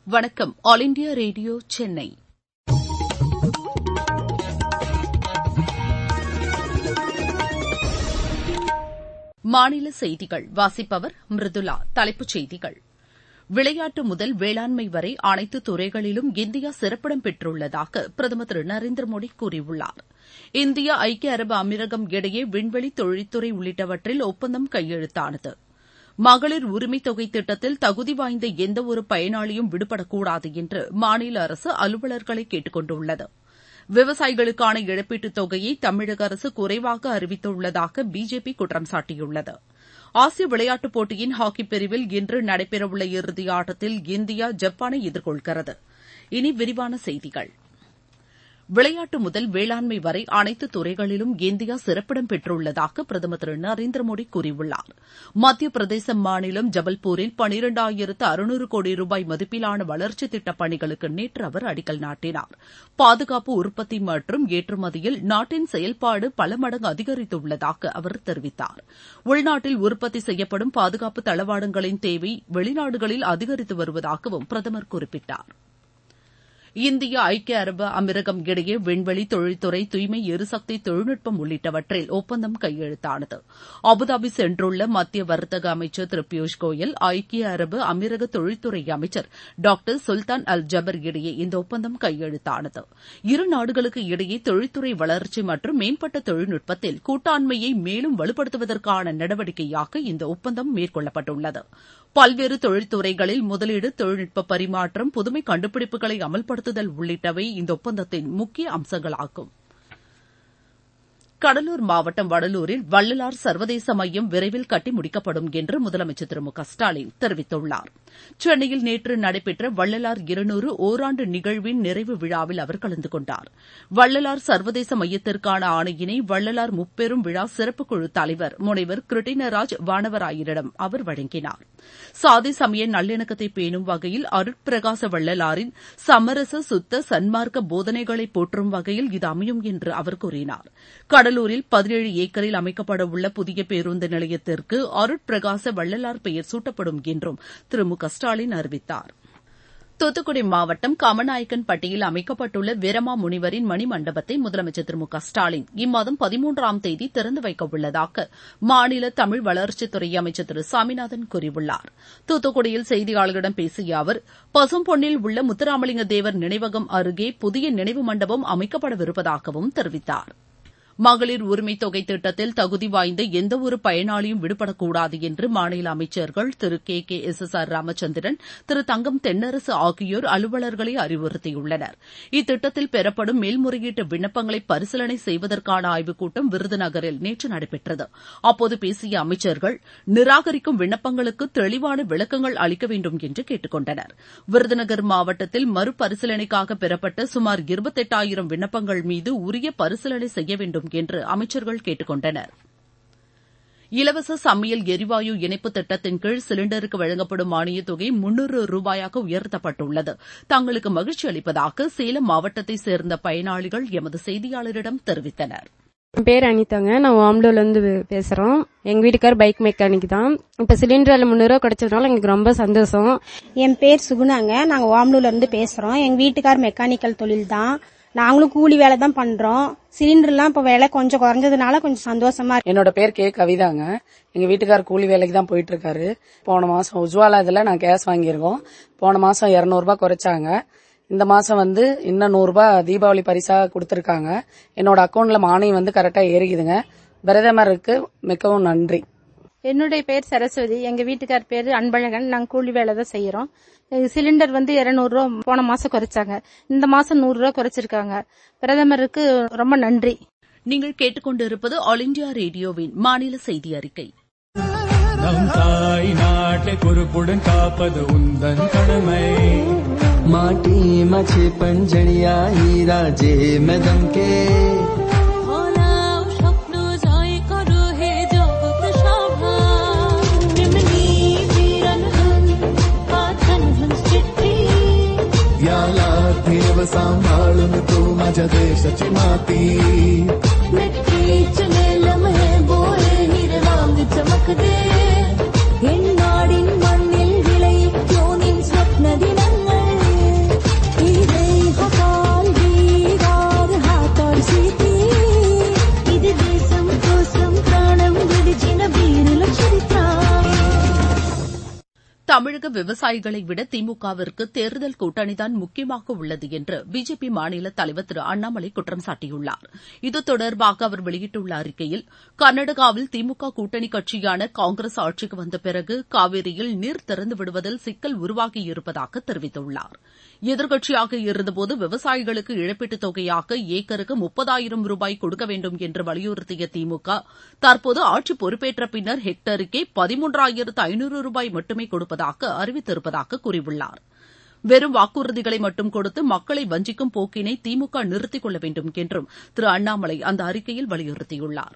வணக்கம் all India radio Chennai மாநில செய்திகள் வாசிப்பவர் மிருதுளா தலைப்புச் செய்திகள் விளையாட்டு முதல் வேளாண்மை வரை அனைத்து துறைகளிலும் இந்தியா சிறப்பிடம் பெற்றுள்ளதாக பிரதமர் திரு நரேந்திர மோடி கூறியுள்ளார் இந்தியா ஐக்கிய அரபு அமீரகம் இடையே விண்வெளி தொழில்துறை உள்ளிட்டவற்றில் ஒப்பந்தம் கையெழுத்தானது மகளிர் உரிமைத் தொகை திட்டத்தில் தகுதி வாய்ந்த எந்தவொரு பயனாளியும் விடுபடக்கூடாது என்று மாநில அரசு அலுவலர்களை கேட்டுக் கொண்டுள்ளது விவசாயிகளுக்கான இழப்பீட்டுத் தொகையை தமிழக அரசு குறைவாக அறிவித்துள்ளதாக பிஜேபி குற்றம் சாட்டியுள்ளது ஆசிய விளையாட்டுப் போட்டியின் ஹாக்கிப் பிரிவில் இன்று நடைபெறவுள்ள இறுதி ஆட்டத்தில் இந்தியா ஜப்பானை எதிர்கொள்கிறது இனி விரிவான செய்திகள் விளையாட்டு முதல் வேளாண்மை வரை அனைத்து துறைகளிலும் இந்தியா சிறப்பிடம் பெற்றுள்ளதாக பிரதமர் திரு நரேந்திர மோடி கூறியுள்ளார் மத்திய பிரதேச மாநிலம் ஜபல்பூரில் பனிரெண்டாயிரத்து அறுநூறு கோடி ரூபாய் மதிப்பிலான வளர்ச்சித் திட்டப் பணிகளுக்கு நேற்று அவர் அடிக்கல் நாட்டினார் பாதுகாப்பு உற்பத்தி மற்றும் ஏற்றுமதியில் நாட்டின் செயல்பாடு பல மடங்கு அதிகரித்துள்ளதாக அவர் தெரிவித்தார் உள்நாட்டில் உற்பத்தி செய்யப்படும் பாதுகாப்பு தளவாடங்களின் தேவை வெளிநாடுகளில் அதிகரித்து வருவதாகவும் பிரதமர் குறிப்பிட்டார் இந்தியா ஐக்கிய அரபு அமீரகம் இடையே விண்வெளி தொழில்துறை தூய்மை எரிசக்தி தொழில்நுட்பம் உள்ளிட்டவற்றில் ஒப்பந்தம் கையெழுத்தானது அபுதாபி சென்றுள்ள மத்திய வர்த்தக அமைச்சர் திரு பியூஷ் கோயல் ஐக்கிய அரபு அமீரக தொழில்துறை அமைச்சர் டாக்டர் சுல்தான் அல் ஜபர் இடையே இந்த ஒப்பந்தம் கையெழுத்தானது இரு நாடுகளுக்கு இடையே தொழில்துறை வளர்ச்சி மற்றும் மேம்பட்ட தொழில்நுட்பத்தில் கூட்டாண்மையை மேலும் வலுப்படுத்துவதற்கான நடவடிக்கையாக இந்த ஒப்பந்தம் மேற்கொள்ளப்பட்டுள்ளது பல்வேறு தொழில்துறைகளில் முதலீடு தொழில்நுட்ப பரிமாற்றம் புதுமை கண்டுபிடிப்புகளை அமல்படுத்துதல் உள்ளிட்டவை இந்த ஒப்பந்தத்தின் முக்கிய அம்சங்களாகும் கடலூர் மாவட்டம் வடலூரில் வள்ளலார் சர்வதேச மையம் விரைவில் கட்டி முடிக்கப்படும் என்று முதலமைச்சர் திரு மு க ஸ்டாலின் தெரிவித்துள்ளார் சென்னையில் நேற்று நடைபெற்ற வள்ளலார் இருநூறு ஒராண்டு நிகழ்வின் நிறைவு விழாவில் அவர் கலந்து கொண்டார் வள்ளலார் சர்வதேச மையத்திற்கான ஆணையினை வள்ளலார் முப்பெரும் விழா சிறப்பு குழு தலைவர் முனைவர் கிருட்டினராஜ் வானவராயரிடம் அவர் வழங்கினார் சாதி சமய நல்லிணக்கத்தை பேணும் வகையில் அருட்பிரகாச வள்ளலாரின் சமரச சுத்த சன்மார்க்க போதனைகளை போற்றும் வகையில் இது அமையும் என்று அவர் கூறினார் கடலூரில் பதினேழு ஏக்கரில் அமைக்கப்படவுள்ள புதிய பேருந்து நிலையத்திற்கு அருட்பிரகாச வள்ளலார் பெயர் சூட்டப்படும் என்றும் திரு மு க ஸ்டாலின் அறிவித்தார் தூத்துக்குடி மாவட்டம் காமநாயக்கன் பட்டியில் அமைக்கப்பட்டுள்ள வீரமா முனிவரின் மணிமண்டபத்தை முதலமைச்சர் திரு மு க ஸ்டாலின் இம்மாதம் பதிமூன்றாம் தேதி திறந்து வைக்க உள்ளதாக மாநில தமிழ் வளர்ச்சித்துறை அமைச்சர் திரு சாமிநாதன் கூறியுள்ளார் தூத்துக்குடியில் செய்தியாளர்களிடம் பேசிய அவர் பசும்பொன்னில் உள்ள முத்துராமலிங்க தேவர் நினைவகம் அருகே புதிய நினைவு மண்டபம் அமைக்கப்படவிருப்பதாகவும் தெரிவித்தார் மகளிர் உரிமைத் தொகை திட்டத்தில் தகுதி வாய்ந்த எந்தவொரு பயனாளியும் விடுபடக்கூடாது என்று மாநில அமைச்சர்கள் திரு K K S S R Ramachandran திரு தங்கம் தென்னரசு ஆகியோர் அலுவலர்களை அறிவுறுத்தியுள்ளனர் இத்திட்டத்தில் பெறப்படும் மேல்முறையீட்டு விண்ணப்பங்களை பரிசீலனை செய்வதற்கான ஆய்வுக் கூட்டம் விருதுநகரில் நேற்று நடைபெற்றது அப்போது பேசிய அமைச்சர்கள் நிராகரிக்கும் விண்ணப்பங்களுக்கு தெளிவான விளக்கங்கள் அளிக்க வேண்டும் என்று கேட்டுக் கொண்டனர் விருதுநகர் மாவட்டத்தில் மறுபரிசீலனைக்காக பெறப்பட்ட சுமார் இருபத்தெட்டாயிரம் விண்ணப்பங்கள் மீது உரிய பரிசீலனை செய்ய வேண்டும் என்று அமைச்சர்கள் கேட்டுக் கொண்டனர் இலவச சமையல் எரிவாயு இணைப்பு திட்டத்தின் கீழ் சிலிண்டருக்கு வழங்கப்படும் மானியத் தொகை முன்னூறு ரூபாயாக உயர்த்தப்பட்டுள்ளது தங்களுக்கு மகிழ்ச்சி அளிப்பதாக சேலம் மாவட்டத்தைச் சேர்ந்த பயனாளிகள் எமது செய்தியாளரிடம் தெரிவித்தனர் என் பேர் அனிதாங்க நான் வாம்லூர்ல இருந்து பேசுறோம் எங்க வீட்டுக்கார் பைக் மெக்கானிக் தான் இப்ப சிலிண்டர்ல முன்னூறு கிடைச்சதுனால எங்களுக்கு ரொம்ப சந்தோஷம் என் பேர் சுகுணாங்க நாங்க வாம்லூர்ல இருந்து பேசுறோம் எங்க வீட்டுக்கார் மெக்கானிக்கல் தொழில் தான் நாங்களும் கூலி வேலை தான் பண்றோம் சிலிண்டர்லாம் இப்ப விலை கொஞ்சம் குறைஞ்சதுனால கொஞ்சம் சந்தோஷமா இருக்கு என்னோட பேர் கே கவிதாங்க எங்க வீட்டுக்கார் கூலி வேலைக்கு தான் போயிட்டு இருக்காரு போன மாசம் உஜ்வாலா இதுல நான் கேஸ் வாங்கியிருக்கோம் போன மாசம் இருநூறு ரூபாய் குறைச்சாங்க இந்த மாசம் வந்து இன்னும் நூறு ரூபாய் தீபாவளி பரிசா கொடுத்திருக்காங்க என்னோட அக்கௌண்ட்ல மானியம் வந்து கரெக்டா ஏறிக்குதுங்க பிரதமருக்கு மிகவும் நன்றி என்னுடைய பேர் சரஸ்வதி எங்க வீட்டுக்கார் பேர் அன்பழகன் நாங்க கூலி வேலை தான் செய்யறோம் சிலிண்டர் வந்து இருநூறு ரூபா போன மாசம் குறைச்சாங்க இந்த மாசம் நூறு ரூபா குறைச்சிருக்காங்க பிரதமருக்கு ரொம்ப நன்றி நீங்கள் கேட்டுக்கொண்டிருப்பது ஆல் இண்டியா ரேடியோவின் மாநில செய்தி அறிக்கை நம் தாய் நாட்டை பொறுப்புடன் காப்பது உந்தன் கடமை माटी माझे पंजणिया हिरा जे में दमके স্বপ্ন জয় করো হে জগৎ সভা তেমনি বীরন্ধন পাথন चिट्ठी याला देव सांभाळून तू माझ्या देशाची माती नक्कीच लम्हे बोळे हिरवांग चमकदे என் நாடின் மண்ணில் விளைவிக்கும் நின் ஸ்வப்ன தினங்கள் தமிழக விவசாயிகளை விட திமுகவிற்கு தேர்தல் கூட்டணிதான் முக்கியமாக உள்ளது என்று பிஜேபி மாநில தலைவர் திரு அண்ணாமலை குற்றம் சாட்டியுள்ளார் இது தொடர்பாக அவர் வெளியிட்டுள்ள அறிக்கையில் கர்நாடகாவில் திமுக கூட்டணி கட்சியான காங்கிரஸ் ஆட்சிக்கு வந்த பிறகு காவிரியில் நீர் திறந்து விடுவதில் சிக்கல் உருவாகியிருப்பதாக தெரிவித்துள்ளார் எதிர்க்கட்சியாக இருந்தபோது விவசாயிகளுக்கு இழப்பீட்டுத் தொகையாக ஏக்கருக்கு முப்பதாயிரம் ரூபாய் கொடுக்க வேண்டும் என்று வலியுறுத்திய திமுக தற்போது ஆட்சி பொறுப்பேற்ற பின்னர் ஹெக்டேருக்கே பதிமூன்றாயிரத்து ஐநூறு ரூபாய் மட்டுமே கொடுப்பதாக அறிவித்திருப்பதாக கூறியுள்ளார் வெறும் வாக்குறுதிகளை மட்டும் கொடுத்து மக்களை வஞ்சிக்கும் போக்கினை திமுக நிறுத்திக் கொள்ள வேண்டும் என்றும் திரு அண்ணாமலை அந்த அறிக்கையில் வலியுறுத்தியுள்ளார்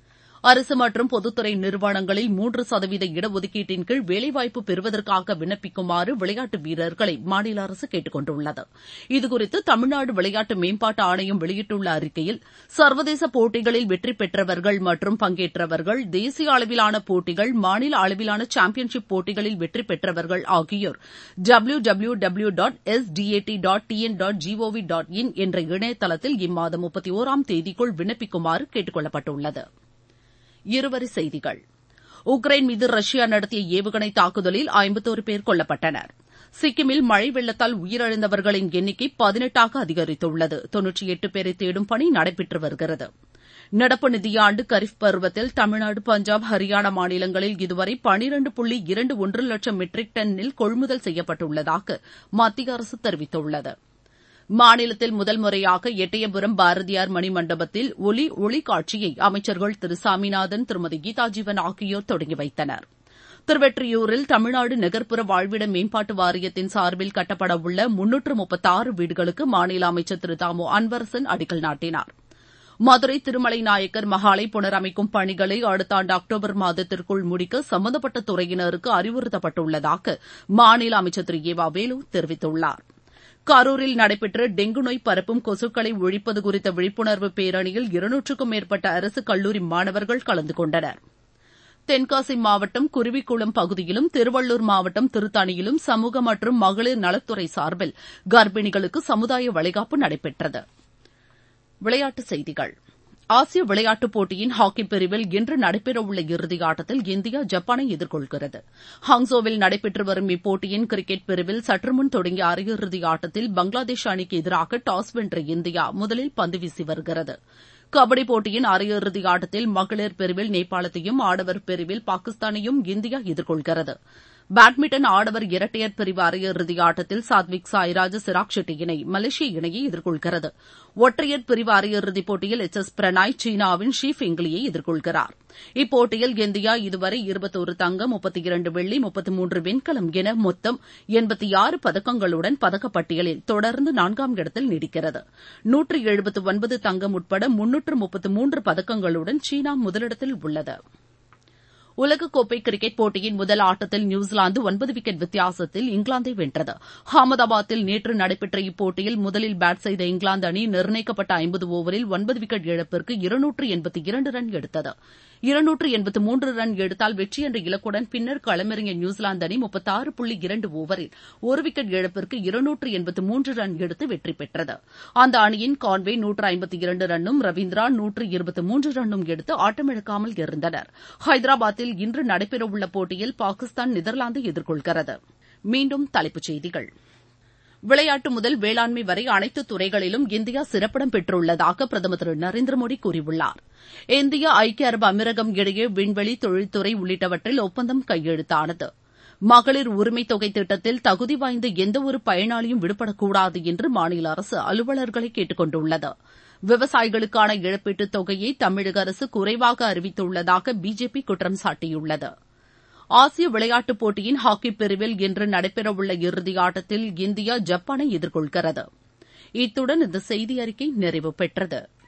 அரசு மற்றும் பொதுத்துறை நிறுவனங்களில் மூன்று சதவீத இடஒதுக்கீட்டின் கீழ் வேலைவாய்ப்பு பெறுவதற்காக விண்ணப்பிக்குமாறு விளையாட்டு வீரர்களை மாநில அரசு கேட்டுக் கொண்டுள்ளது இதுகுறித்து தமிழ்நாடு விளையாட்டு மேம்பாட்டு ஆணையம் வெளியிட்டுள்ள அறிக்கையில் சர்வதேச போட்டிகளில் வெற்றி பெற்றவர்கள் மற்றும் பங்கேற்றவர்கள் தேசிய அளவிலான போட்டிகள் மாநில அளவிலான சாம்பியன்ஷிப் போட்டிகளில் வெற்றி பெற்றவர்கள் ஆகியோர் W W W dot S DAT dot TN dot gov dot in என்ற இணையதளத்தில் இம்மாதம் முப்பத்தி ஒராம் தேதிக்குள் விண்ணப்பிக்குமாறு கேட்டுக் கொள்ளப்பட்டுள்ளது இருவரி செய்திகள் உக்ரைன் மீது ரஷ்யா நடத்திய ஏவுகணை தாக்குதலில் ஐம்பத்தோரு பேர் கொல்லப்பட்டனர் சிக்கிமில் மழை வெள்ளத்தால் உயிரிழந்தவர்களின் எண்ணிக்கை பதினெட்டாக அதிகரித்துள்ளது தொன்னூற்றி எட்டு பேரை தேடும் பணி நடைபெற்று வருகிறது நடப்பு நிதியாண்டு கரீப் பருவத்தில் தமிழ்நாடு பஞ்சாப் ஹரியானா மாநிலங்களில் இதுவரை பனிரண்டு புள்ளி இரண்டு ஒன்று லட்சம் மெட்ரிக் டன் நெல் கொள்முதல் செய்யப்பட்டுள்ளதாக மத்திய அரசு தெரிவித்துள்ளது மாநிலத்தில் முதல் முறையாக எட்டயபுரம் பாரதியார் மணி மண்டபத்தில் ஒலி ஒளி காட்சியை அமைச்சர்கள் திரு சாமிநாதன் திருமதி கீதாஜீவன் ஆகியோர் தொடங்கி வைத்தனர் திருவெற்றியூரில் தமிழ்நாடு நகர்ப்புற வாழ்விட மேம்பாட்டு வாரியத்தின் சார்பில் கட்டப்பட உள்ள முன்னூற்று முப்பத்தாறு வீடுகளுக்கு மாநில அமைச்சர் திரு தாமு அன்பரசன் அடிக்கல் நாட்டினார் மதுரை திருமலை நாயக்கர் மகாலை புனரமைக்கும் பணிகளை அடுத்த ஆண்டு அக்டோபர் மாதத்திற்குள் முடிக்க சம்பந்தப்பட்ட துறையினருக்கு அறிவுறுத்தப்பட்டுள்ளதாக மாநில அமைச்சர் திரு ஏ வ வேலு தெரிவித்துள்ளார் கரூரில் நடைபெற்ற டெங்கு நோய் பரப்பும் கொசுக்களை ஒழிப்பது குறித்த விழிப்புணர்வு பேரணியில் இருநூற்றுக்கும் மேற்பட்ட அரசு கல்லூரி மாணவர்கள் கலந்து கொண்டனர் தென்காசி மாவட்டம் குருவிக்குளம் பகுதியிலும் திருவள்ளூர் மாவட்டம் திருத்தணியிலும் சமூக மற்றும் மகளிர் நலத்துறை சார்பில் கர்ப்பிணிகளுக்கு சமுதாய வளைகாப்பு நடைபெற்றது விளையாட்டுச் செய்திகள் ஆசிய விளையாட்டுப் போட்டியின் ஹாக்கி பிரிவில் இன்று நடைபெறவுள்ள இறுதியாட்டத்தில் இந்தியா ஜப்பானை எதிர்கொள்கிறது ஹாங்ஸோவில் நடைபெற்று வரும் இப்போட்டியின் கிரிக்கெட் பிரிவில் சற்றுமுன் தொடங்கிய அரையிறுதி ஆட்டத்தில் பங்களாதேஷ் அணிக்கு எதிராக டாஸ் வென்ற இந்தியா முதலில் பந்து வீசி வருகிறது கபடி போட்டியின் அரையிறுதி ஆட்டத்தில் மகளிர் பிரிவில் நேபாளத்தையும் ஆடவர் பிரிவில் பாகிஸ்தானையும் இந்தியா எதிர்கொள்கிறது பேட்மிண்டன் ஆடவர் இரட்டையர் பிரிவு அரையிறுதி ஆட்டத்தில் சாத்விக் சாய்ராஜ் சிராக் ஷெட்டி இணை மலேசிய இணையை எதிர்கொள்கிறது ஒற்றையர் பிரிவு அரையிறுதிப் போட்டியில் எச் எஸ் பிரணாய் சீனாவின் ஷி ஃபெங்லியை எதிர்கொள்கிறார் இப்போட்டியில் இந்தியா இதுவரை இருபத்தோரு தங்கம் முப்பத்தி இரண்டு வெள்ளி முப்பத்தி மூன்று வெண்கலம் என மொத்தம் எண்பத்தி ஆறு பதக்கங்களுடன் பதக்கப்பட்டியலில் தொடர்ந்து நான்காம் இடத்தில் நீடிக்கிறது நூற்று எழுபத்து ஒன்பது தங்கம் உட்பட முன்னூற்று முப்பத்து மூன்று பதக்கங்களுடன் சீனா முதலிடத்தில் உள்ளது உலகக்கோப்பை கிரிக்கெட் போட்டியின் முதல் ஆட்டத்தில் நியூசிலாந்து ஒன்பது விக்கெட் வித்தியாசத்தில் இங்கிலாந்தை வென்றது அகமதாபாத்தில் நேற்று நடைபெற்ற இப்போட்டியில் முதலில் பேட் செய்த இங்கிலாந்து அணி நிர்ணயிக்கப்பட்ட ஐம்பது ஓவரில் ஒன்பது விக்கெட் இழப்பிற்கு இருநூற்று எண்பத்தி இரண்டு ரன் எடுத்தது இருநூற்று எண்பத்து மூன்று ரன் எடுத்தால் வெற்றி என்ற இலக்குடன் பின்னர் களமிறங்கிய நியூசிலாந்து அணி முப்பத்தாறு புள்ளி இரண்டு ஓவரில் ஒரு விக்கெட் இழப்பிற்கு இருநூற்று எண்பத்து மூன்று ரன் எடுத்து வெற்றி பெற்றது அந்த அணியின் கான்வே நூற்று ஐம்பத்தி இரண்டு ரன்னும் ரவீந்திரா நூற்று இருபத்து மூன்று ரன்னும் எடுத்து ஆட்டமிழக்காமல் இருந்தனர் ஹைதராபாத்தில் இன்று நடைபெறவுள்ள போட்டியில் பாகிஸ்தான் நெதர்லாந்தை எதிர்கொள்கிறது மீண்டும் தலைப்புச் செய்திகள் விளையாட்டு முதல் வேளாண்மை வரை அனைத்து துறைகளிலும் இந்தியா சிறப்பிடம் பெற்றுள்ளதாக பிரதமர் திரு நரேந்திர மோடி கூறியுள்ளார் இந்தியா ஐக்கிய அரபு அமீரகம் இடையே விண்வெளி தொழில்துறை உள்ளிட்டவற்றில் ஒப்பந்தம் கையெழுத்தானது மகளிர் உரிமைத் தொகை திட்டத்தில் தகுதி வாய்ந்த எந்தவொரு பயனாளியும் விடுபடக்கூடாது என்று மாநில அரசு அலுவலர்களை கேட்டுக் கொண்டுள்ளது விவசாயிகளுக்கான இழப்பீட்டுத் தொகையை தமிழக அரசு குறைவாக அறிவித்துள்ளதாக பிஜேபி குற்றம் சாட்டியுள்ளது ஆசிய விளையாட்டுப் போட்டியின் ஹாக்கி பிரிவில் இன்று நடைபெறவுள்ள இறுதியாட்டத்தில் இந்தியா ஜப்பானை எதிர்கொள்கிறது இத்துடன் இந்த செய்தி அறிக்கை நிறைவு பெற்றது